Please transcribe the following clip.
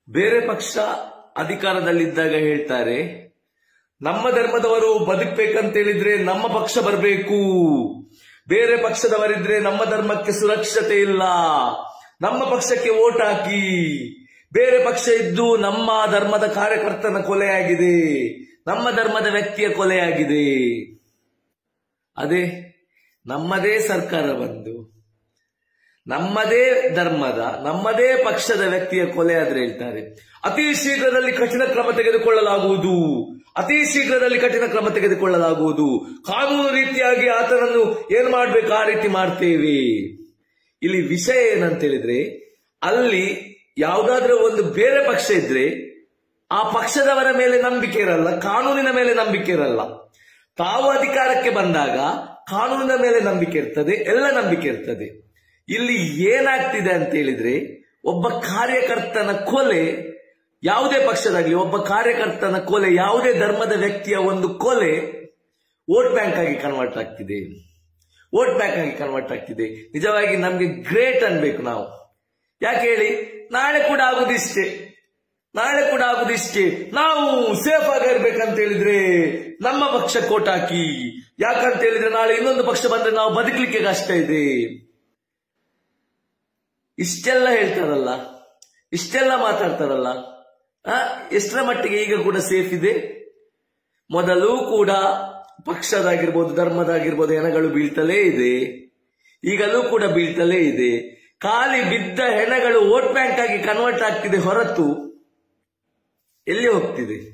ಬೇರೆ ಪಕ್ಷ ಅಧಿಕಾರದಲ್ಲಿದ್ದಾಗ ಹೇಳ್ತಾರೆ ನಮ್ಮ ಧರ್ಮದವರು ಬದುಕ್ಬೇಕಂತ ಹೇಳಿದ್ರೆ ನಮ್ಮ ಪಕ್ಷ ಬರಬೇಕು ಬೇರೆ ಪಕ್ಷದವರಿದ್ರೆ ನಮ್ಮ ಧರ್ಮಕ್ಕೆ ಸುರಕ್ಷತೆ ಇಲ್ಲ ನಮ್ಮ ಪಕ್ಷಕ್ಕೆ ವೋಟ್ ಹಾಕಿ ಬೇರೆ ಪಕ್ಷ ಇದ್ದು ನಮ್ಮ ಧರ್ಮದ ಕಾರ್ಯಕರ್ತನ ಕೊಲೆಯಾಗಿದೆ ನಮ್ಮ ಧರ್ಮದ ವ್ಯಕ್ತಿಯ ಕೊಲೆಯಾಗಿದೆ ಅದೇ ನಮ್ಮದೇ ಸರ್ಕಾರ ಬಂದು ನಮ್ಮದೇ ಧರ್ಮದ ನಮ್ಮದೇ ಪಕ್ಷದ ವ್ಯಕ್ತಿಯ ಕೊಲೆ ಆದ್ರೆ ಹೇಳ್ತಾರೆ ಅತಿ ಶೀಘ್ರದಲ್ಲಿ ಕಠಿಣ ಕ್ರಮ ತೆಗೆದುಕೊಳ್ಳಲಾಗುವುದು ಅತಿ ಶೀಘ್ರದಲ್ಲಿ ಕಠಿಣ ಕ್ರಮ ತೆಗೆದುಕೊಳ್ಳಲಾಗುವುದು ಕಾನೂನು ರೀತಿಯಾಗಿ ಆತನನ್ನು ಏನ್ ಮಾಡ್ಬೇಕು ಆ ರೀತಿ ಮಾಡ್ತೇವೆ ಇಲ್ಲಿ ವಿಷಯ ಏನಂತ ಹೇಳಿದ್ರೆ ಅಲ್ಲಿ ಯಾವುದಾದ್ರೂ ಒಂದು ಬೇರೆ ಪಕ್ಷ ಇದ್ರೆ ಆ ಪಕ್ಷದವರ ಮೇಲೆ ನಂಬಿಕೆ ಇರಲ್ಲ ಕಾನೂನಿನ ಮೇಲೆ ನಂಬಿಕೆ ಇರಲ್ಲ ತಾವು ಅಧಿಕಾರಕ್ಕೆ ಬಂದಾಗ ಕಾನೂನಿನ ಮೇಲೆ ನಂಬಿಕೆ ಇರ್ತದೆ ಎಲ್ಲ ನಂಬಿಕೆ ಇರ್ತದೆ ಇಲ್ಲಿ ಏನಾಗ್ತಿದೆ ಅಂತ ಹೇಳಿದ್ರೆ ಒಬ್ಬ ಕಾರ್ಯಕರ್ತನ ಕೊಲೆ ಯಾವುದೇ ಪಕ್ಷದಾಗ್ಲಿ ಒಬ್ಬ ಕಾರ್ಯಕರ್ತನ ಕೊಲೆ ಯಾವುದೇ ಧರ್ಮದ ವ್ಯಕ್ತಿಯ ಒಂದು ಕೊಲೆ ವೋಟ್ ಬ್ಯಾಂಕ್ ಆಗಿ ಕನ್ವರ್ಟ್ ಆಗ್ತಿದೆ ವೋಟ್ ಬ್ಯಾಂಕ್ ಆಗಿ ಕನ್ವರ್ಟ್ ಆಗ್ತಿದೆ ನಿಜವಾಗಿ ನಮ್ಗೆ ಗ್ರೇಟ್ ಅನ್ಬೇಕು ನಾವು ಯಾಕೆ ಹೇಳಿ ನಾಳೆ ಕೂಡ ಆಗುದಿಷ್ಟೇ ನಾಳೆ ಕೂಡ ಆಗುದಿಷ್ಟೇ ನಾವು ಸೇಫ್ ಆಗಿರ್ಬೇಕಂತ ಹೇಳಿದ್ರೆ ನಮ್ಮ ಪಕ್ಷ ಕೋಟ್ ಹಾಕಿ ಯಾಕಂತ ಹೇಳಿದ್ರೆ ನಾಳೆ ಇನ್ನೊಂದು ಪಕ್ಷ ಬಂದ್ರೆ ನಾವು ಬದುಕಲಿಕ್ಕೆ ಕಷ್ಟ ಇದೆ ಇಷ್ಟೆಲ್ಲ ಹೇಳ್ತಾರಲ್ಲ ಇಷ್ಟೆಲ್ಲ ಮಾತಾಡ್ತಾರಲ್ಲ ಆ ಎಷ್ಟರ ಮಟ್ಟಿಗೆ ಈಗ ಕೂಡ ಸೇಫ್ ಇದೆ ಮೊದಲು ಕೂಡ ಪಕ್ಷದಾಗಿರ್ಬೋದು ಧರ್ಮದಾಗಿರ್ಬೋದು ಹೆಣಗಳು ಬೀಳ್ತಲೇ ಇದೆ ಈಗಲೂ ಕೂಡ ಬೀಳ್ತಲೇ ಇದೆ ಖಾಲಿ ಬಿದ್ದ ಹೆಣಗಳು ವೋಟ್ ಬ್ಯಾಂಕ್ ಆಗಿ ಕನ್ವರ್ಟ್ ಆಗ್ತಿದೆ ಹೊರತು ಎಲ್ಲಿ ಹೋಗ್ತಿದೆ